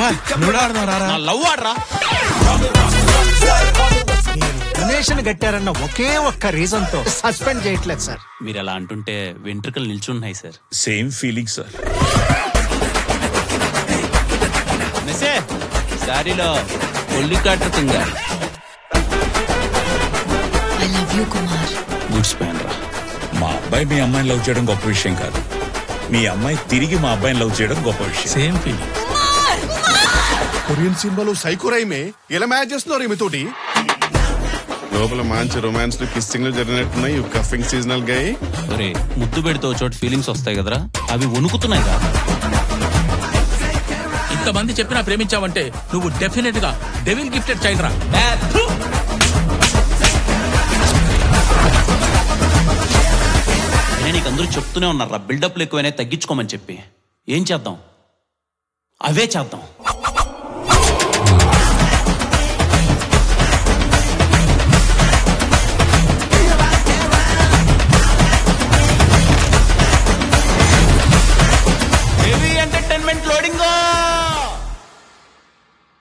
కుమార్ నువ్వు ఆడుతున్నారా నా లవ్ ఆడరా డొనేషన్ కట్టారన్న ఒకే ఒక్క రీజన్ తో సస్పెండ్ చేయట్లేదు సార్ మీరు అలా అంటుంటే వెంట్రుకలు నిల్చున్నాయి సార్ సేమ్ ఫీలింగ్ సార్ మెసే శారీలో ఒళ్ళి కట్టుతుందా I love you Kumar goods ప్యాన్ రా మా అబ్బాయి మీ అమ్మాయిని లవ్ చేయడం గొప్ప విషయం కాదు మీ అమ్మాయి తిరిగి మా అబ్బాయిని లవ్ చేయడం గొప్ప విషయం సేమ్ ఫీలింగ్ కొరియన్ సినిమాలో సైకోరైమే ఎలా మ్యాచ్ చేస్తున్నారు ఈమె తోటి లోపల మంచి రొమాన్స్ కిస్సింగ్ జరిగినట్టున్నాయి కఫింగ్ సీజనల్ గా ఒరే ముద్దు పెడితే ఓ చోట ఫీలింగ్స్ వస్తాయి కదరా అవి వణుకుతున్నాయి కదా ఇంతమంది చెప్పినా ప్రేమించావంటే నువ్వు డెఫినెట్ గా డెవిల్ గిఫ్టెడ్ చైల్డ్ రా నేను నీకు అందరూ చెప్తూనే ఉన్నారా బిల్డప్లు ఎక్కువైనా తగ్గించుకోమని చెప్పి ఏం చేద్దాం అవే చేద్దాం